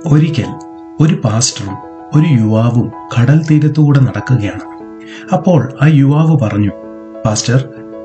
ഒരിക്കൽ ഒരു പാസ്റ്ററും ഒരു യുവാവും കടൽ തീരത്തുകൂടെ നടക്കുകയാണ് അപ്പോൾ ആ യുവാവ് പറഞ്ഞു പാസ്റ്റർ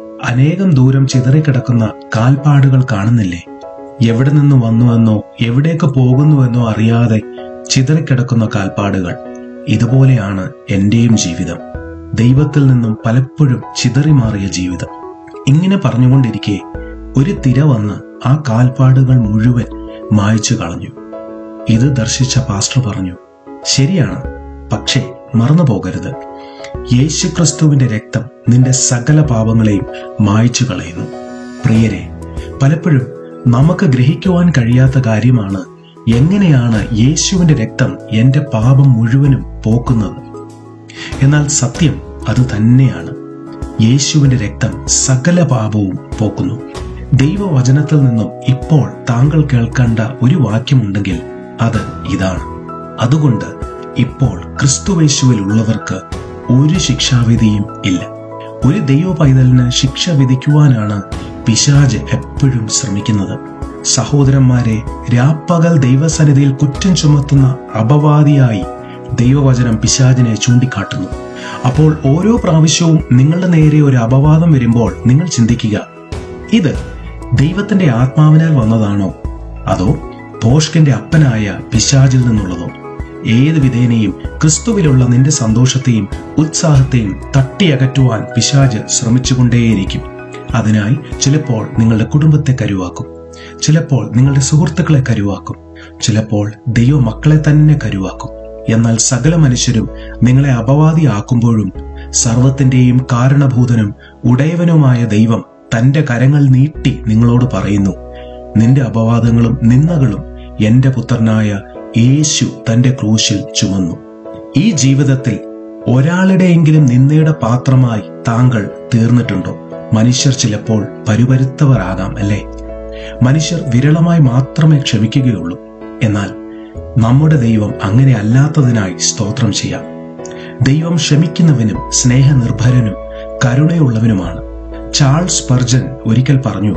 അനേകം ദൂരം ചിതറിക്കിടക്കുന്ന കാൽപ്പാടുകൾ കാണുന്നില്ലേ എവിടെ നിന്ന് വന്നുവെന്നോ എവിടേക്ക് പോകുന്നുവെന്നോ അറിയാതെ ചിതറിക്കിടക്കുന്ന കാൽപ്പാടുകൾ ഇതുപോലെയാണ് എന്റെയും ജീവിതം ദൈവത്തിൽ നിന്നും പലപ്പോഴും ചിതറിമാറിയ ജീവിതം ഇങ്ങനെ പറഞ്ഞുകൊണ്ടിരിക്കെ ഒരു തിര വന്ന് ആ കാൽപ്പാടുകൾ മുഴുവൻ മായ്ച്ചു കളഞ്ഞു ഇത് ദർശിച്ച പാസ്റ്റർ പറഞ്ഞു ശരിയാണ് പക്ഷേ മറന്നു പോകരുത് യേശുക്രിസ്തുവിന്റെ രക്തം നിന്റെ സകല പാപങ്ങളെയും മായ്ച്ചു കളയുന്നു പ്രിയരെ പലപ്പോഴും നമുക്ക് ഗ്രഹിക്കുവാൻ കഴിയാത്ത കാര്യമാണ് എങ്ങനെയാണ് യേശുവിന്റെ രക്തം എന്റെ പാപം മുഴുവനും പോക്കുന്നത് എന്നാൽ സത്യം അത് തന്നെയാണ് യേശുവിന്റെ രക്തം സകല പാപവും പോക്കുന്നു ദൈവവചനത്തിൽ നിന്നും ഇപ്പോൾ താങ്കൾ കേൾക്കേണ്ട ഒരു വാക്യമുണ്ടെങ്കിൽ അത് ഇതാണ് അതുകൊണ്ട് ഇപ്പോൾ ക്രിസ്തുവേശുവിൽ ഉള്ളവർക്ക് ഒരു ശിക്ഷാവിധിയും ഇല്ല ഒരു ദൈവ പൈതലിന് ശിക്ഷ വിധിക്കുവാനാണ് പിശാജ് എപ്പോഴും ശ്രമിക്കുന്നത് സഹോദരന്മാരെ രാപ്പകൽ ദൈവസന്നിധിയിൽ കുറ്റം ചുമത്തുന്ന അപവാദിയായി ദൈവവചനം പിശാജിനെ ചൂണ്ടിക്കാട്ടുന്നു അപ്പോൾ ഓരോ പ്രാവശ്യവും നിങ്ങളുടെ നേരെ ഒരു അപവാദം വരുമ്പോൾ നിങ്ങൾ ചിന്തിക്കുക ഇത് ദൈവത്തിന്റെ ആത്മാവിനാൽ വന്നതാണോ അതോ പോഷ്കിന്റെ അപ്പനായ പിശാജിൽ നിന്നുള്ളതോ ഏത് വിധേനയും ക്രിസ്തുവിലുള്ള നിന്റെ സന്തോഷത്തെയും ഉത്സാഹത്തെയും തട്ടിയകറ്റുവാൻ പിശാജ് ശ്രമിച്ചുകൊണ്ടേയിരിക്കും അതിനായി ചിലപ്പോൾ നിങ്ങളുടെ കുടുംബത്തെ കരുവാക്കും ചിലപ്പോൾ നിങ്ങളുടെ സുഹൃത്തുക്കളെ കരുവാക്കും ചിലപ്പോൾ ദൈവമക്കളെ തന്നെ കരുവാക്കും എന്നാൽ സകല മനുഷ്യരും നിങ്ങളെ അപവാദിയാക്കുമ്പോഴും സർവത്തിന്റെയും കാരണഭൂതനും ഉടയവനുമായ ദൈവം തന്റെ കരങ്ങൾ നീട്ടി നിങ്ങളോട് പറയുന്നു നിന്റെ അപവാദങ്ങളും നിന്ദകളും എന്റെ പുത്രനായ യേശു തന്റെ ക്രൂശിൽ ചുമന്നു ഈ ജീവിതത്തിൽ ഒരാളുടെയെങ്കിലും നിന്ദയുടെ പാത്രമായി താങ്കൾ തീർന്നിട്ടുണ്ടോ മനുഷ്യർ ചിലപ്പോൾ പരുപരുത്തവരാകാം അല്ലേ മനുഷ്യർ വിരളമായി മാത്രമേ ക്ഷമിക്കുകയുള്ളൂ എന്നാൽ നമ്മുടെ ദൈവം അങ്ങനെ അല്ലാത്തതിനായി സ്തോത്രം ചെയ്യാം ദൈവം ക്ഷമിക്കുന്നവനും സ്നേഹനിർഭരനും കരുണയുള്ളവനുമാണ് ചാൾസ് പർജൻ ഒരിക്കൽ പറഞ്ഞു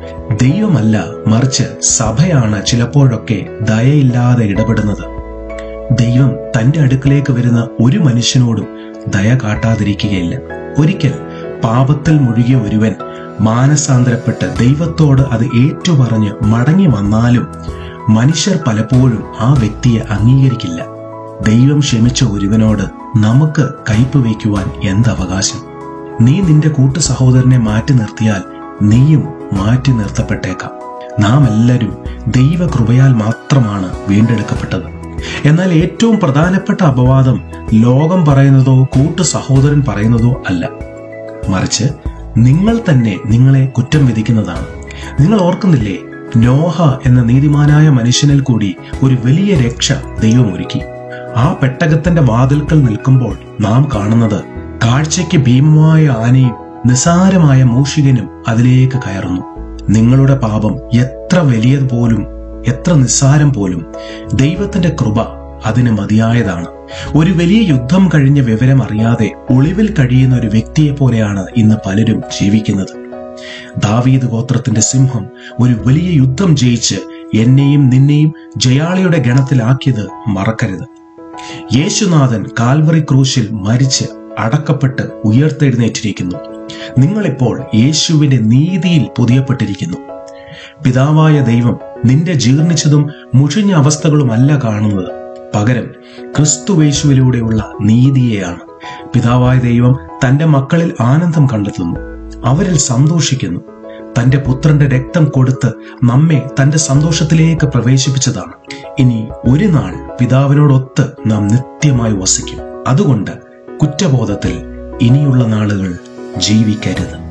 ദൈവമല്ല മറിച്ച് സഭയാണ് ചിലപ്പോഴൊക്കെ ദയയില്ലാതെ ഇടപെടുന്നത് ദൈവം തന്റെ അടുക്കലേക്ക് വരുന്ന ഒരു മനുഷ്യനോടും ദയ കാട്ടാതിരിക്കുകയില്ല ഒരിക്കൽ പാപത്തിൽ മുഴുകിയ ഒരുവൻ മാനസാന്തരപ്പെട്ട് ദൈവത്തോട് അത് ഏറ്റുപറഞ്ഞ് മടങ്ങി വന്നാലും മനുഷ്യർ പലപ്പോഴും ആ വ്യക്തിയെ അംഗീകരിക്കില്ല ദൈവം ക്ഷമിച്ച ഒരുവനോട് നമുക്ക് കയ്പ് വയ്ക്കുവാൻ എന്തവകാശം നീ നിന്റെ കൂട്ടു സഹോദരനെ മാറ്റി നിർത്തിയാൽ നീയും മാറ്റി നിർത്തപ്പെട്ടേക്കാം നാം എല്ലാവരും ദൈവകൃപയാൽ മാത്രമാണ് വീണ്ടെടുക്കപ്പെട്ടത് എന്നാൽ ഏറ്റവും പ്രധാനപ്പെട്ട അപവാദം ലോകം പറയുന്നതോ കൂട്ടു സഹോദരൻ പറയുന്നതോ അല്ല മറിച്ച് നിങ്ങൾ തന്നെ നിങ്ങളെ കുറ്റം വിധിക്കുന്നതാണ് നിങ്ങൾ ഓർക്കുന്നില്ലേ നോഹ എന്ന നീതിമാനായ മനുഷ്യനിൽ കൂടി ഒരു വലിയ രക്ഷ ദൈവം ഒരുക്കി ആ പെട്ടകത്തിന്റെ വാതിൽക്കൽ നിൽക്കുമ്പോൾ നാം കാണുന്നത് കാഴ്ചയ്ക്ക് ഭീമമായ ആനയും നിസാരമായ മൂഷികനും അതിലേക്ക് കയറുന്നു നിങ്ങളുടെ പാപം എത്ര വലിയത് പോലും എത്ര നിസ്സാരം പോലും ദൈവത്തിന്റെ കൃപ അതിന് മതിയായതാണ് ഒരു വലിയ യുദ്ധം കഴിഞ്ഞ വിവരം അറിയാതെ ഒളിവിൽ കഴിയുന്ന ഒരു വ്യക്തിയെ പോലെയാണ് ഇന്ന് പലരും ജീവിക്കുന്നത് ദാവീദ് ഗോത്രത്തിന്റെ സിംഹം ഒരു വലിയ യുദ്ധം ജയിച്ച് എന്നെയും നിന്നെയും ജയാളിയുടെ ഗണത്തിലാക്കിയത് മറക്കരുത് യേശുനാഥൻ കാൽവറി ക്രൂശിൽ മരിച്ച് അടക്കപ്പെട്ട് ഉയർത്തെഴുന്നേറ്റിരിക്കുന്നു നിങ്ങളിപ്പോൾ യേശുവിന്റെ നീതിയിൽ പുതിയപ്പെട്ടിരിക്കുന്നു പിതാവായ ദൈവം നിന്റെ ജീർണിച്ചതും മുഷിഞ്ഞ അവസ്ഥകളുമല്ല കാണുന്നത് പകരം ക്രിസ്തുവേശുവിലൂടെയുള്ള നീതിയെയാണ് പിതാവായ ദൈവം തന്റെ മക്കളിൽ ആനന്ദം കണ്ടെത്തുന്നു അവരിൽ സന്തോഷിക്കുന്നു തന്റെ പുത്രന്റെ രക്തം കൊടുത്ത് നമ്മെ തന്റെ സന്തോഷത്തിലേക്ക് പ്രവേശിപ്പിച്ചതാണ് ഇനി ഒരു നാൾ പിതാവിനോടൊത്ത് നാം നിത്യമായി വസിക്കും അതുകൊണ്ട് കുറ്റബോധത്തിൽ ഇനിയുള്ള നാളുകൾ ജീവിക്കരുത്